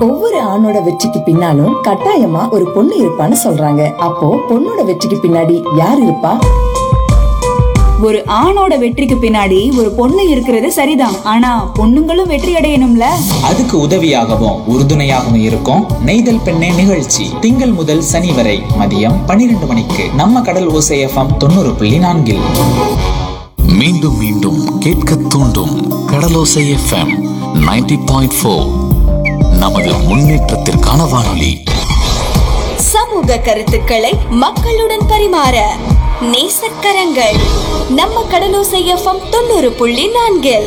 ஒவ்வொரு ஆணோட வெற்றிக்கு பின்னாலும் கட்டாயமா ஒரு பொண்ணு இருப்பான்னு சொல்றாங்க அப்போ பொண்ணோட வெற்றிக்கு பின்னாடி யார் இருப்பா ஒரு ஆணோட வெற்றிக்கு பின்னாடி ஒரு பொண்ணு இருக்கிறது சரிதான் ஆனா பொண்ணுங்களும் வெற்றி அடையணும்ல அதுக்கு உதவியாகவும் உறுதுணையாகவும் இருக்கும் நெய்தல் பெண்ணே நிகழ்ச்சி திங்கள் முதல் சனி வரை மதியம் பன்னிரண்டு மணிக்கு நம்ம கடல் ஓசை எஃப்எம் தொண்ணூறு புள்ளி நான்கில் மீண்டும் மீண்டும் கேட்க தூண்டும் கடலோசை எஃப்எம் 90.4 பாயிண்ட் ஃபோர் நமது முன்னேற்றத்திற்கான வானொலி சமூக கருத்துக்களை மக்களுடன் பரிமாற நேசக்கரங்கள் நம்ம கடலோசை எஃப்எம் தொண்ணூறு புள்ளி நான்கில்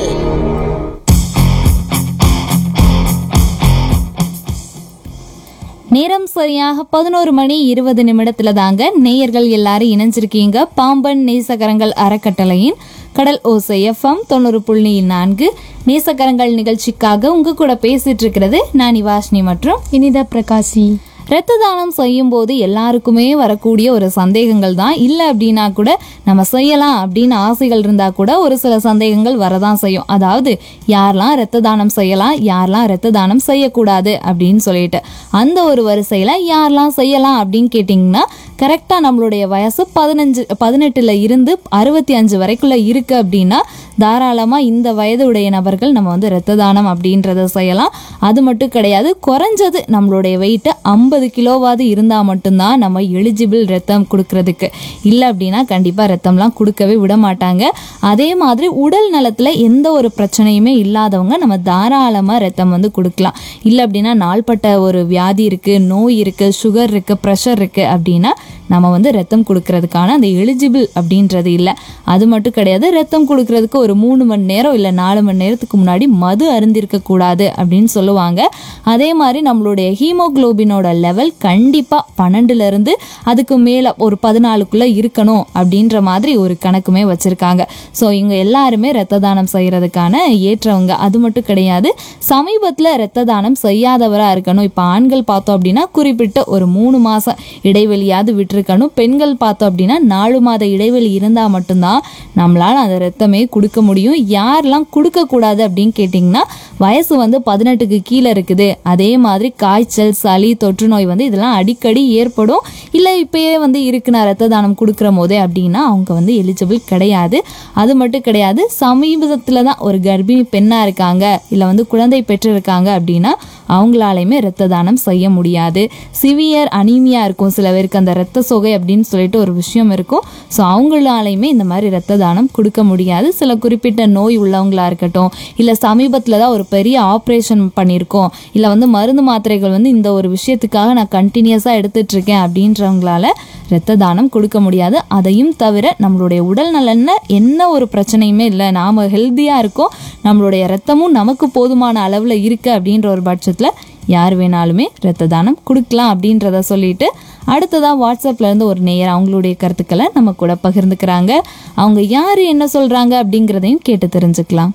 நேரம் சரியாக பதினோரு மணி இருபது நிமிடத்துல தாங்க நேயர்கள் எல்லாரும் இணைஞ்சிருக்கீங்க பாம்பன் நேசகரங்கள் அறக்கட்டளையின் கடல் ஓசை எஃப்எம் தொண்ணூறு புள்ளி நான்கு நேசகரங்கள் நிகழ்ச்சிக்காக உங்க கூட பேசிட்டு இருக்கிறது நான் நிவாஷினி மற்றும் இனிதா பிரகாசி இரத்த தானம் செய்யும் போது எல்லாருக்குமே வரக்கூடிய ஒரு சந்தேகங்கள் தான் இல்லை அப்படின்னா கூட நம்ம செய்யலாம் அப்படின்னு ஆசைகள் இருந்தா கூட ஒரு சில சந்தேகங்கள் வரதான் செய்யும் அதாவது யாரெல்லாம் இரத்த தானம் செய்யலாம் யாரெல்லாம் இரத்த தானம் செய்யக்கூடாது அப்படின்னு சொல்லிட்டு அந்த ஒரு வரிசையில யாரெல்லாம் செய்யலாம் அப்படின்னு கேட்டிங்கன்னா கரெக்டாக நம்மளுடைய வயசு பதினஞ்சு பதினெட்டுல இருந்து அறுபத்தி அஞ்சு வரைக்குள்ள இருக்கு அப்படின்னா தாராளமாக இந்த வயது உடைய நபர்கள் நம்ம வந்து இரத்த தானம் அப்படின்றத செய்யலாம் அது மட்டும் கிடையாது குறைஞ்சது நம்மளுடைய வெயிட்டு ஐம்பது கிலோவாவது இருந்தால் மட்டும்தான் நம்ம எலிஜிபிள் ரத்தம் கொடுக்கறதுக்கு இல்லை அப்படின்னா கண்டிப்பாக ரத்தம்லாம் கொடுக்கவே விட மாட்டாங்க அதே மாதிரி உடல் நலத்தில் எந்த ஒரு பிரச்சனையுமே இல்லாதவங்க நம்ம தாராளமாக ரத்தம் வந்து கொடுக்கலாம் இல்லை அப்படின்னா நாள்பட்ட ஒரு வியாதி இருக்குது நோய் இருக்குது சுகர் இருக்குது ப்ரெஷர் இருக்குது அப்படின்னா நம்ம வந்து ரத்தம் கொடுக்கறதுக்கான அந்த எலிஜிபிள் அப்படின்றது இல்லை அது மட்டும் கிடையாது ரத்தம் கொடுக்கறதுக்கு ஒரு மூணு மணி நேரம் இல்லை நாலு மணி நேரத்துக்கு முன்னாடி மது அருந்திருக்க கூடாது அப்படின்னு சொல்லுவாங்க அதே மாதிரி நம்மளுடைய ஹீமோகுளோபினோட லெவல் கண்டிப்பாக பன்னெண்டுலேருந்து அதுக்கு மேலே ஒரு பதினாலுக்குள்ளே இருக்கணும் அப்படின்ற மாதிரி ஒரு கணக்குமே வச்சுருக்காங்க ஸோ இவங்க எல்லாருமே ரத்த தானம் செய்கிறதுக்கான ஏற்றவங்க அது மட்டும் கிடையாது சமீபத்தில் ரத்த தானம் செய்யாதவராக இருக்கணும் இப்போ ஆண்கள் பார்த்தோம் அப்படின்னா குறிப்பிட்ட ஒரு மூணு மாதம் இடைவெளியாவது விட்டுருக்கணும் பெண்கள் பார்த்தோம் அப்படின்னா நாலு மாத இடைவெளி இருந்தால் மட்டும்தான் நம்மளால் அந்த ரத்தமே கொடுக்க முடியும் யாரெல்லாம் கொடுக்கக்கூடாது அப்படின்னு கேட்டிங்கன்னா வயசு வந்து பதினெட்டுக்கு கீழே இருக்குது அதே மாதிரி காய்ச்சல் சளி தொற்று நோய் வந்து இதெல்லாம் அடிக்கடி ஏற்படும் இல்லை இப்பயே வந்து இருக்கு நான் ரத்த தானம் கொடுக்குற போதே அப்படின்னா அவங்க வந்து எலிஜிபிள் கிடையாது அது மட்டும் கிடையாது சமீபத்தில் தான் ஒரு கர்ப்பிணி பெண்ணாக இருக்காங்க இல்லை வந்து குழந்தை பெற்றிருக்காங்க அப்படின்னா அவங்களாலையுமே ரத்த தானம் செய்ய முடியாது சிவியர் அனீமியா இருக்கும் சில பேருக்கு அந்த ரத்த சோகை அப்படின்னு சொல்லிட்டு ஒரு விஷயம் இருக்கும் ஸோ அவங்களாலையுமே இந்த மாதிரி ரத்த தானம் கொடுக்க முடியாது சில குறிப்பிட்ட நோய் உள்ளவங்களா இருக்கட்டும் இல்லை சமீபத்தில் தான் ஒரு பெரிய ஆப்ரேஷன் பண்ணியிருக்கோம் இல்லை வந்து மருந்து மாத்திரைகள் வந்து இந்த ஒரு விஷயத்துக்காக நான் கண்டினியூஸாக எடுத்துட்டு இருக்கேன் அப்படின்றவங்களால ரத்த தானம் கொடுக்க முடியாது அதையும் தவிர நம்மளுடைய உடல் நலன்ல என்ன ஒரு பிரச்சனையுமே இல்லை நாம் ஹெல்த்தியாக இருக்கோம் நம்மளுடைய ரத்தமும் நமக்கு போதுமான அளவில் இருக்குது அப்படின்ற ஒரு பட்சத்தில் யார் வேணாலுமே ரத்த தானம் கொடுக்கலாம் அப்படின்றத சொல்லிட்டு அடுத்ததாக வாட்ஸ்அப்ல இருந்து ஒரு நேயர் அவங்களுடைய கருத்துக்களை நம்ம கூட பகிர்ந்துக்கிறாங்க அவங்க யார் என்ன சொல்கிறாங்க அப்படிங்கிறதையும் கேட்டு தெரிஞ்சுக்கலாம்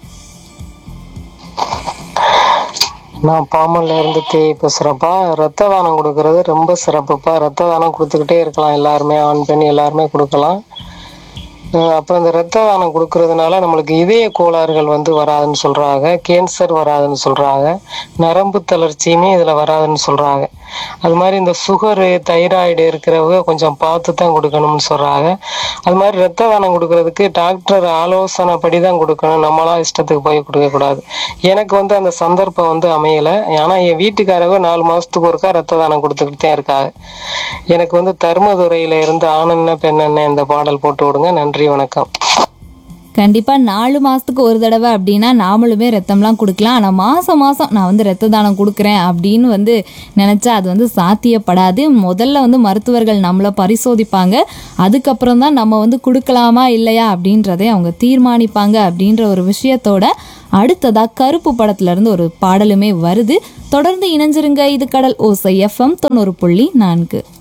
நான் பாமல்ல இருந்து தேய் பேசுறப்பா ரத்த தானம் கொடுக்கறது ரொம்ப சிறப்புப்பா ரத்த தானம் கொடுத்துக்கிட்டே இருக்கலாம் எல்லாருமே ஆண் பெண் எல்லாருமே கொடுக்கலாம் அஹ் அப்புறம் இந்த ரத்த தானம் கொடுக்கறதுனால நம்மளுக்கு இதய கோளாறுகள் வந்து வராதுன்னு சொல்றாங்க கேன்சர் வராதுன்னு சொல்றாங்க நரம்பு தளர்ச்சியுமே இதுல வராதுன்னு சொல்றாங்க அது மாதிரி இந்த சுகரு தைராய்டு இருக்கிறவங்க கொஞ்சம் பார்த்து தான் கொடுக்கணும்னு சொல்றாங்க அது மாதிரி ரத்த தானம் கொடுக்கறதுக்கு டாக்டர் ஆலோசனைப்படி தான் கொடுக்கணும் நம்மளா இஷ்டத்துக்கு போய் கொடுக்க கூடாது எனக்கு வந்து அந்த சந்தர்ப்பம் வந்து அமையல ஆனா என் வீட்டுக்காரங்க நாலு மாசத்துக்கு ஒருக்கா ரத்த தானம் கொடுத்துக்கிட்டு தான் இருக்காங்க எனக்கு வந்து தர்மதுரையில இருந்து ஆனன்ன பெண்ணென்ன இந்த பாடல் போட்டு விடுங்க நன்றி வணக்கம் கண்டிப்பாக நாலு மாதத்துக்கு ஒரு தடவை அப்படின்னா நாமளுமே ரத்தம்லாம் கொடுக்கலாம் ஆனால் மாதம் மாதம் நான் வந்து ரத்த தானம் கொடுக்குறேன் அப்படின்னு வந்து நினச்சா அது வந்து சாத்தியப்படாது முதல்ல வந்து மருத்துவர்கள் நம்மளை பரிசோதிப்பாங்க அதுக்கப்புறம் தான் நம்ம வந்து கொடுக்கலாமா இல்லையா அப்படின்றதை அவங்க தீர்மானிப்பாங்க அப்படின்ற ஒரு விஷயத்தோட அடுத்ததாக கருப்பு படத்துலேருந்து ஒரு பாடலுமே வருது தொடர்ந்து இணைஞ்சிருங்க இது கடல் ஓசை எஃப்எம் தொண்ணூறு புள்ளி நான்கு